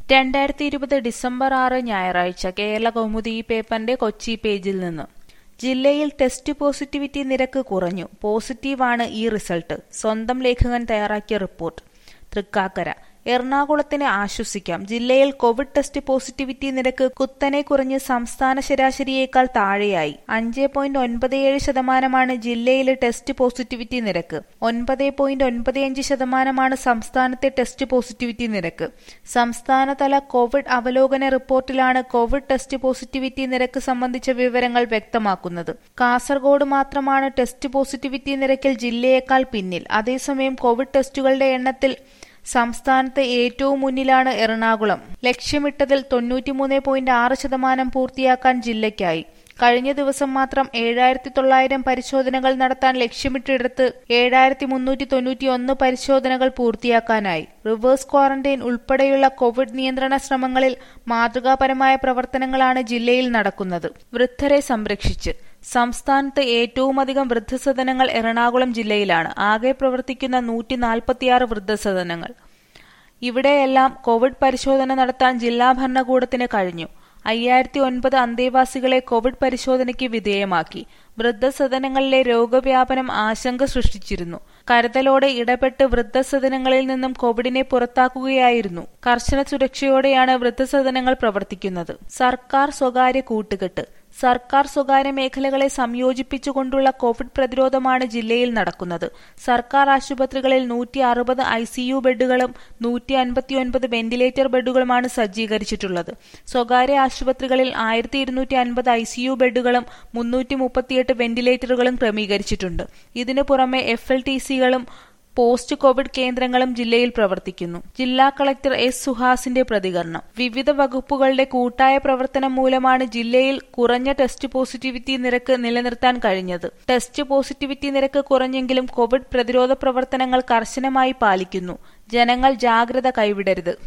രണ്ടായിരത്തി ഇരുപത് ഡിസംബർ ആറ് ഞായറാഴ്ച കേരള കൗമുദി ഈ പേപ്പറിന്റെ കൊച്ചി പേജിൽ നിന്ന് ജില്ലയിൽ ടെസ്റ്റ് പോസിറ്റിവിറ്റി നിരക്ക് കുറഞ്ഞു പോസിറ്റീവാണ് ഈ റിസൾട്ട് സ്വന്തം ലേഖകൻ തയ്യാറാക്കിയ റിപ്പോർട്ട് തൃക്കാക്കര എറണാകുളത്തിന് ആശ്വസിക്കാം ജില്ലയിൽ കോവിഡ് ടെസ്റ്റ് പോസിറ്റിവിറ്റി നിരക്ക് കുത്തനെ കുറഞ്ഞ് സംസ്ഥാന ശരാശരിയേക്കാൾ താഴെയായി അഞ്ച് പോയിന്റ് ഒൻപത് ഏഴ് ശതമാനമാണ് ജില്ലയിലെ ടെസ്റ്റ് പോസിറ്റിവിറ്റി നിരക്ക് ഒൻപത് പോയിന്റ് ഒൻപത് അഞ്ച് ശതമാനമാണ് സംസ്ഥാനത്തെ ടെസ്റ്റ് പോസിറ്റിവിറ്റി നിരക്ക് സംസ്ഥാനതല കോവിഡ് അവലോകന റിപ്പോർട്ടിലാണ് കോവിഡ് ടെസ്റ്റ് പോസിറ്റിവിറ്റി നിരക്ക് സംബന്ധിച്ച വിവരങ്ങൾ വ്യക്തമാക്കുന്നത് കാസർഗോഡ് മാത്രമാണ് ടെസ്റ്റ് പോസിറ്റിവിറ്റി നിരക്കിൽ ജില്ലയേക്കാൾ പിന്നിൽ അതേസമയം കോവിഡ് ടെസ്റ്റുകളുടെ എണ്ണത്തിൽ സംസ്ഥാനത്ത് ഏറ്റവും മുന്നിലാണ് എറണാകുളം ലക്ഷ്യമിട്ടതിൽ തൊണ്ണൂറ്റിമൂന്ന് പോയിന്റ് ആറ് ശതമാനം പൂർത്തിയാക്കാൻ ജില്ലയ്ക്കായി കഴിഞ്ഞ ദിവസം മാത്രം ഏഴായിരത്തി തൊള്ളായിരം പരിശോധനകൾ നടത്താൻ ലക്ഷ്യമിട്ടിടത്ത് ഏഴായിരത്തി മുന്നൂറ്റി തൊണ്ണൂറ്റി ഒന്ന് പരിശോധനകൾ പൂർത്തിയാക്കാനായി റിവേഴ്സ് ക്വാറന്റൈൻ ഉൾപ്പെടെയുള്ള കോവിഡ് നിയന്ത്രണ ശ്രമങ്ങളിൽ മാതൃകാപരമായ പ്രവർത്തനങ്ങളാണ് ജില്ലയിൽ നടക്കുന്നത് വൃദ്ധരെ സംരക്ഷിച്ച് സംസ്ഥാനത്ത് ഏറ്റവുമധികം വൃദ്ധസദനങ്ങൾ എറണാകുളം ജില്ലയിലാണ് ആകെ പ്രവർത്തിക്കുന്ന നൂറ്റി നാൽപ്പത്തിയാറ് വൃദ്ധസദനങ്ങൾ ഇവിടെയെല്ലാം കോവിഡ് പരിശോധന നടത്താൻ ജില്ലാ ഭരണകൂടത്തിന് കഴിഞ്ഞു അയ്യായിരത്തി ഒൻപത് അന്തേവാസികളെ കോവിഡ് പരിശോധനയ്ക്ക് വിധേയമാക്കി വൃദ്ധസദനങ്ങളിലെ രോഗവ്യാപനം ആശങ്ക സൃഷ്ടിച്ചിരുന്നു കരുതലോടെ ഇടപെട്ട് വൃദ്ധസദനങ്ങളിൽ നിന്നും കോവിഡിനെ പുറത്താക്കുകയായിരുന്നു കർശന സുരക്ഷയോടെയാണ് വൃദ്ധസദനങ്ങൾ പ്രവർത്തിക്കുന്നത് സർക്കാർ സ്വകാര്യ കൂട്ടുകെട്ട് സർക്കാർ സ്വകാര്യ മേഖലകളെ സംയോജിപ്പിച്ചുകൊണ്ടുള്ള കോവിഡ് പ്രതിരോധമാണ് ജില്ലയിൽ നടക്കുന്നത് സർക്കാർ ആശുപത്രികളിൽ നൂറ്റി അറുപത് ഐ സി യു ബെഡുകളും നൂറ്റി അൻപത്തിയൊൻപത് വെന്റിലേറ്റർ ബെഡുകളുമാണ് സജ്ജീകരിച്ചിട്ടുള്ളത് സ്വകാര്യ ആശുപത്രികളിൽ ആയിരത്തി ഇരുന്നൂറ്റി അൻപത് ഐ സി യു ബെഡുകളും മുന്നൂറ്റി മുപ്പത്തിയെട്ട് വെന്റിലേറ്ററുകളും ക്രമീകരിച്ചിട്ടുണ്ട് ഇതിനു പുറമെ എഫ് എൽ ടി സികളും പോസ്റ്റ് കോവിഡ് കേന്ദ്രങ്ങളും ജില്ലയിൽ പ്രവർത്തിക്കുന്നു ജില്ലാ കളക്ടർ എസ് സുഹാസിന്റെ പ്രതികരണം വിവിധ വകുപ്പുകളുടെ കൂട്ടായ പ്രവർത്തനം മൂലമാണ് ജില്ലയിൽ കുറഞ്ഞ ടെസ്റ്റ് പോസിറ്റിവിറ്റി നിരക്ക് നിലനിർത്താൻ കഴിഞ്ഞത് ടെസ്റ്റ് പോസിറ്റിവിറ്റി നിരക്ക് കുറഞ്ഞെങ്കിലും കോവിഡ് പ്രതിരോധ പ്രവർത്തനങ്ങൾ കർശനമായി പാലിക്കുന്നു ജനങ്ങൾ ജാഗ്രത കൈവിടരുത്